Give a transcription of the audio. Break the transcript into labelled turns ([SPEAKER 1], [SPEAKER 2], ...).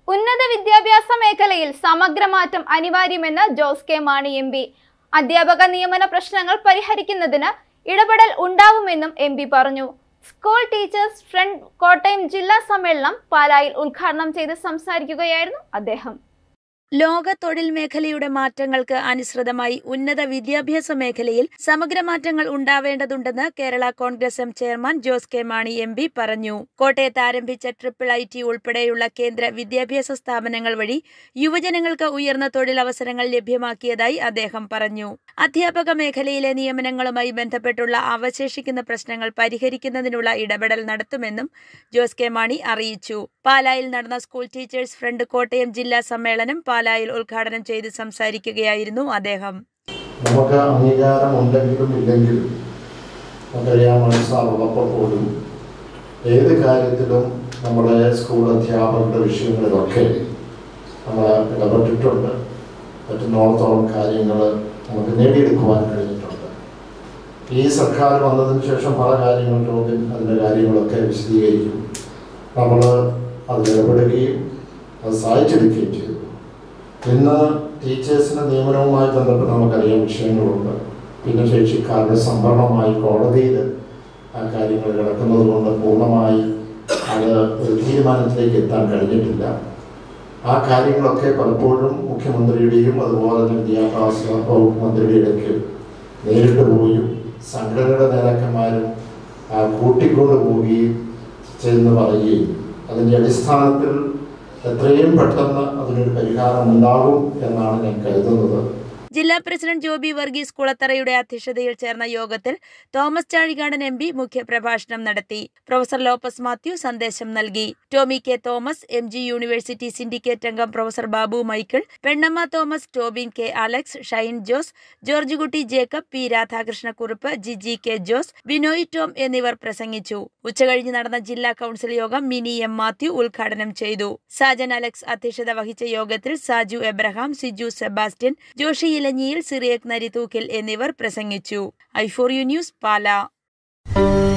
[SPEAKER 1] ഉന്നത വിദ്യാഭ്യാസ മേഖലയിൽ സമഗ്രമാറ്റം അനിവാര്യമെന്ന് Jose K Mani M P അധ്യാപക നിയമന പ്രശ്നങ്ങൾ പരിഹരിക്കുന്നതിന് ഇടപെടൽ ഉണ്ടാവുമെന്നും എം പി പറഞ്ഞു സ്കൂൾ ടീച്ചേഴ്സ് ഫ്രണ്ട് കോട്ടയം ജില്ലാ സമ്മേളനം പാലായിൽ ഉദ്ഘാടനം ചെയ്ത് സംസാരിക്കുകയായിരുന്നു അദ്ദേഹം
[SPEAKER 2] ലോക തൊഴിൽ മേഖലയുടെ മാറ്റങ്ങൾക്ക് അനുസൃതമായി ഉന്നത വിദ്യാഭ്യാസ മേഖലയിൽ സമഗ്ര മാറ്റങ്ങൾ ഉണ്ടാവേണ്ടതുണ്ടെന്ന് Kerala Congress M chairman Jose K Mani M P പറഞ്ഞു കോട്ടയത്ത് ആരംഭിച്ച ട്രിപ്പിൾ ഐ ടി ഉൾപ്പെടെയുള്ള കേന്ദ്ര വിദ്യാഭ്യാസ സ്ഥാപനങ്ങൾ വഴി യുവജനങ്ങൾക്ക് ഉയർന്ന തൊഴിലവസരങ്ങൾ ലഭ്യമാക്കിയതായി അദ്ദേഹം പറഞ്ഞു അധ്യാപക മേഖലയിലെ നിയമനങ്ങളുമായി ബന്ധപ്പെട്ടുള്ള അവശേഷിക്കുന്ന പ്രശ്നങ്ങൾ പരിഹരിക്കുന്നതിനുള്ള ഇടപെടൽ നടത്തുമെന്നും ജോസ് കെ മാണി അറിയിച്ചു പാലായിൽ നടന്ന സ്കൂൾ ടീച്ചേഴ്സ് ഫ്രണ്ട് കോട്ടയം ജില്ലാ സമ്മേളനം പാലായിൽ ഉദ്ഘാടനം ചെയ്ത് സംസാരിക്കുകയായിരുന്നു അദ്ദേഹം
[SPEAKER 3] നമുക്ക് അംഗീകാരം ഉണ്ടെങ്കിലും ഇല്ലെങ്കിലും നമുക്കറിയാം സാർ ഉള്ളപ്പോൾ പോലും ഏത് കാര്യത്തിലും നമ്മുടെ സ്കൂൾ അധ്യാപകരുടെ വിഷയങ്ങളിലൊക്കെ നമ്മൾ ഇടപെട്ടിട്ടുണ്ട് പറ്റുന്നോളത്തോളം കാര്യങ്ങൾ നമുക്ക് നേടിയെടുക്കുവാൻ കഴിഞ്ഞിട്ടുണ്ട് ഈ സർക്കാർ വന്നതിന് ശേഷം പല കാര്യങ്ങൾക്കും അതിൻ്റെ കാര്യങ്ങളൊക്കെ വിശദീകരിക്കും നമ്മൾ അതിൽ ഇടപെടുകയും അത് സഹായിച്ചെടുക്കുകയും ചെയ്തു ഇന്ന് ടീച്ചേഴ്സിൻ്റെ നിയമനവുമായി ബന്ധപ്പെട്ട് നമുക്കറിയാം വിഷയങ്ങളുണ്ട് ഭിന്നശേഷിക്കാരുടെ സംവരണമായി കോടതിയിൽ ആ കാര്യങ്ങൾ കിടക്കുന്നത് കൊണ്ട് പൂർണ്ണമായി അത് ഒരു തീരുമാനത്തിലേക്ക് എത്താൻ കഴിഞ്ഞിട്ടില്ല ആ കാര്യങ്ങളൊക്കെ പലപ്പോഴും മുഖ്യമന്ത്രിയുടെയും അതുപോലെ തന്നെ വിദ്യാഭ്യാസ വകുപ്പ് മന്ത്രിയുടെ ഇടയ്ക്ക് നേരിട്ട് പോയും സംഘടനയുടെ നേതാക്കന്മാരും ആ കൂട്ടിക്കൊണ്ട് പോവുകയും ചെന്ന് പറയുകയും അതിൻ്റെ അടിസ്ഥാനത്തിൽ എത്രയും പെട്ടെന്ന് അതിനൊരു പരിഹാരം ഉണ്ടാകും എന്നാണ് ഞാൻ കരുതുന്നത്
[SPEAKER 2] ജില്ലാ പ്രസിഡന്റ് ജോബി വർഗീസ് കുളത്തറയുടെ അധ്യക്ഷതയിൽ ചേർന്ന യോഗത്തിൽ തോമസ് ചാഴികാടൻ എം പി മുഖ്യപ്രഭാഷണം നടത്തി പ്രൊഫസർ ലോപ്പസ് മാത്യു സന്ദേശം നൽകി Tomy K Thomas M G university syndicate അംഗം professor Babu Michael Pennamma Thomas Tobin K Alex Shine Jose George Kutty Jacob P Radhakrishnakurup Jiji K Jose Binoy Tom എന്നിവർ പ്രസംഗിച്ചു ഉച്ചകഴിഞ്ഞ് നടന്ന ജില്ലാ കൌൺസിൽ യോഗം മിനി എം മാത്യു ഉദ്ഘാടനം ചെയ്തു സാജൻ അലക്സ് അധ്യക്ഷത വഹിച്ച യോഗത്തിൽ സാജു എബ്രഹാം സിജു സെബാസ്റ്റ്യൻ ജോഷി ഇലഞ്ഞിയിൽ സിറിയക് നരിതൂക്കിൽ എന്നിവർ പ്രസംഗിച്ചു I for U news Pala